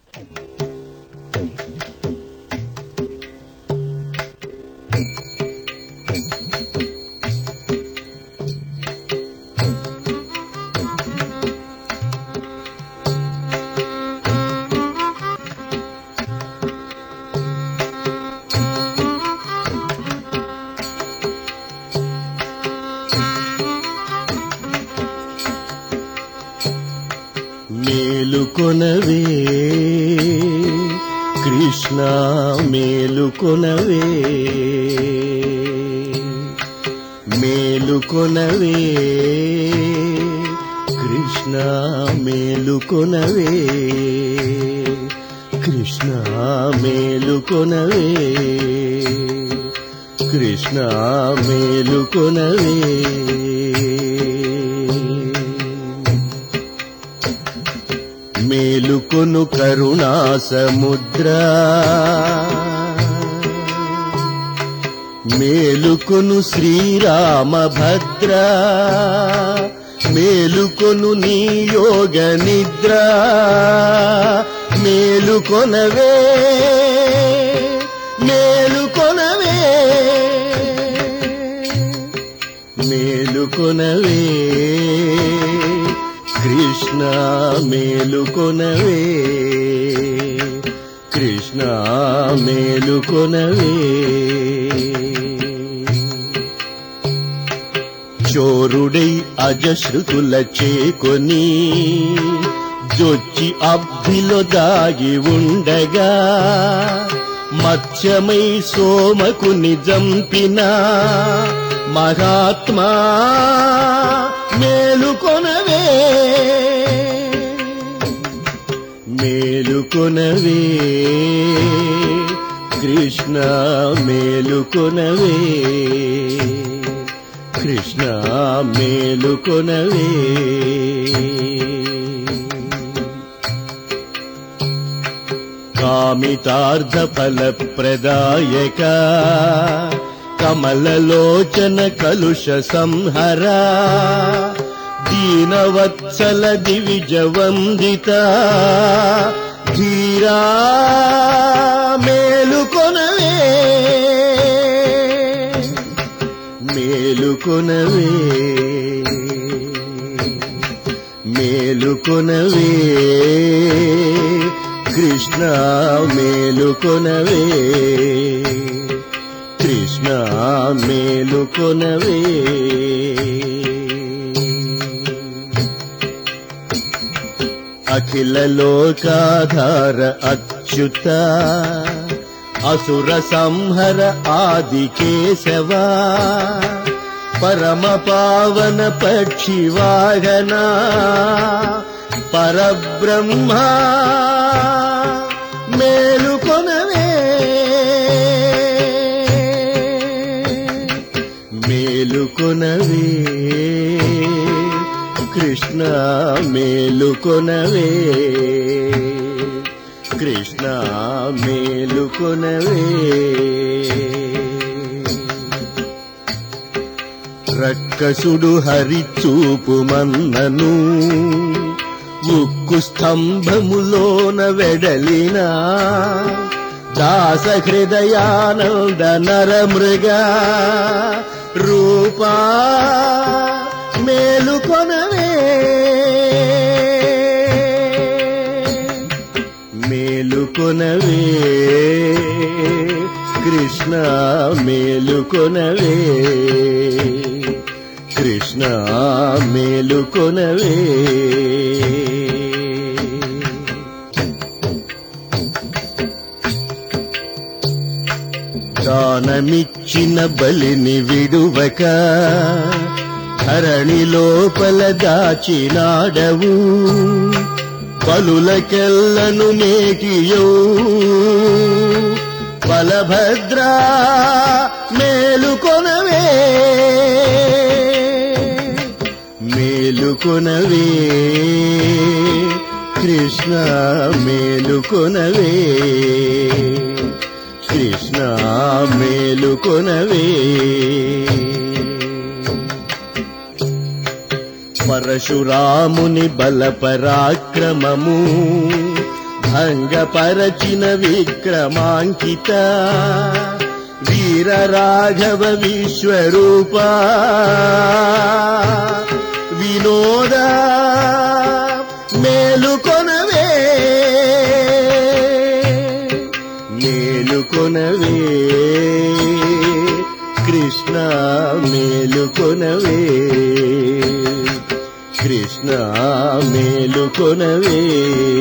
మేలుకొనవే కృష్ణ మేలుకొనవే మేలుకొనవే కృష్ణ మేలుకొనవే కృష్ణ మేలుకొనవే కృష్ణ మేలుకొనవే మేలుకొను కరుణా సముద్ర మేలుకొను శ్రీరామ భద్ర మేలుకొను నీ యోగ నిద్ర మేలుకొనవే మేలుకొనవే మేలుకొనవే కృష్ణ మేలుకొనవే కృష్ణ మేలుకొనవే చోరుడై అజశ్రుతుల చేకొని జొచ్చి అబ్బిలో దాగి ఉండగా మత్స్యమై సోమకు నిజంపిన మహాత్మా మేలుకొనవే మేలుకొనవే కృష్ణ మేలుకొనవే కృష్ణ మేలుకొనవే కామితార్థ ఫల ప్రదాయక కమలలోచన కలుష సంహర దీనవత్సల దివిజ వందిత ధీరా మేలుకొనవే మేలుకొనవే మేలుకొనవే కృష్ణ మేలుకొనవే కృష్ణ మేలుకొనవే అఖిల లోకాధార అచ్యుత అసుర సంహర ఆది కేశవా పరమ పావన పక్షి వాహన పరబ్రహ్మ మేలుకొనవే మేలుకొనవే కృష్ణ మేలుకొనవే కృష్ణ మేలుకొనవే రక్కసుడు హరిచూపు మన్నను ఉక్కు స్తంభములోన వెడలిన దాస హృదయానంద నరమృగ రూపా మేలుకొనవే మేలుకొనవే కృష్ణ మేలుకొనవే కృష్ణ మేలుకొనవే దానమిచ్చిన బలిని విడువక ధరణి లోపల దాచినాడవు పలులకెల్లను మేటియో బలభద్ర మేలుకొనవే మేలుకొనవే కృష్ణ మేలుకొనవే కృష్ణ మేలుకొనవే పరశురాముని బల పరాక్రమము భంగపరచిన విక్రమాంకిత వీర రాఘవ విశ్వరూప వినోద మేలుకొనవే మేలుకొనవే కృష్ణ మేలుకొనవే కృష్ణ మేలుకొనవే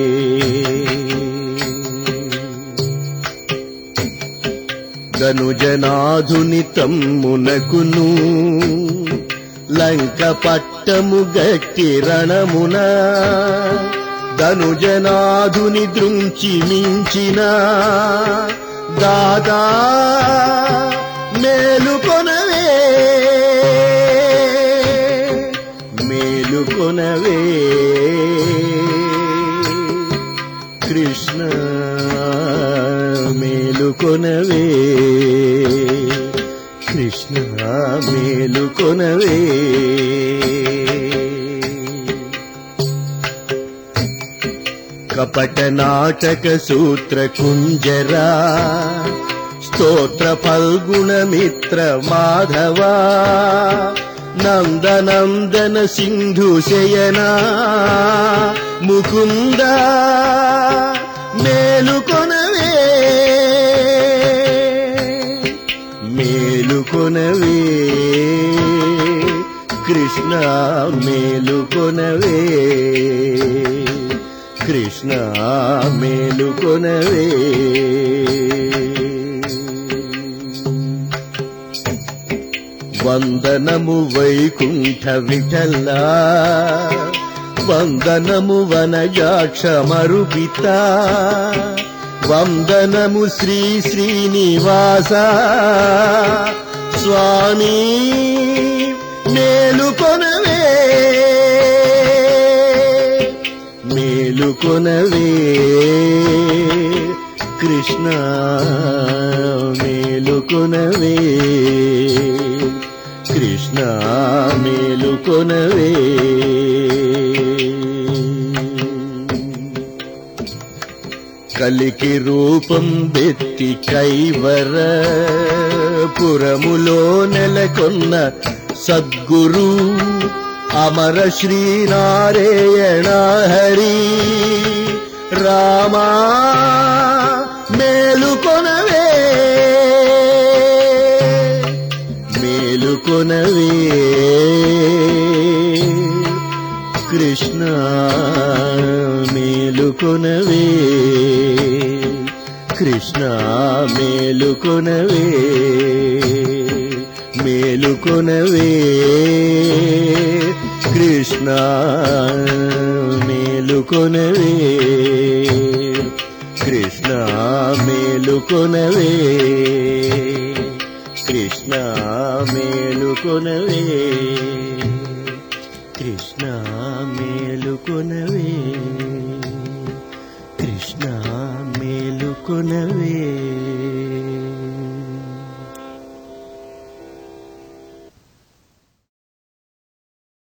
ధనుజనాధుని తమ్మునకును లంక పట్టము గట్టి రణమున ధనుజనాధుని దృంచి మించిన దాదా మేలుకొనవే మేలుకొనవే కృష్ణ మేలుకొనవే కృష్ణ మేలుకొనవే కపట నాటక సూత్ర కుంజరా స్తోత్ర ఫల్గుణ మిత్ర మాధవ నందనందన సింధు శయనా ముకుంద మేలుకొనవే మేలుకొనవే కృష్ణ మేలుకొనవే కృష్ణ మేలుకొనవే వందనము వైకుంఠ విఠల వందనము వనజాక్ష మరుపిత వందనము శ్రీ శ్రీనివాస స్వామి మేలుకొనవే మేలుకొనవే కృష్ణ మేలుకొనవే కృష్ణ మేలుకొనవే కలికి రూపం బెత్తి కైవర పురములో నెలకొన్న సద్గురు అమర శ్రీనారాయణ హరి రామా మేలుకొనవే మేలుకొనవే కృష్ణ మేలుకొనవే కృష్ణ మేలుకొనవే మేలుకొనవే కృష్ణ మేలుకొనవే కృష్ణ మేలుకొనవే కృష్ణ మేలుకొనవే కృష్ణ మేలుకొనవే కృష్ణ మేలుకొనవే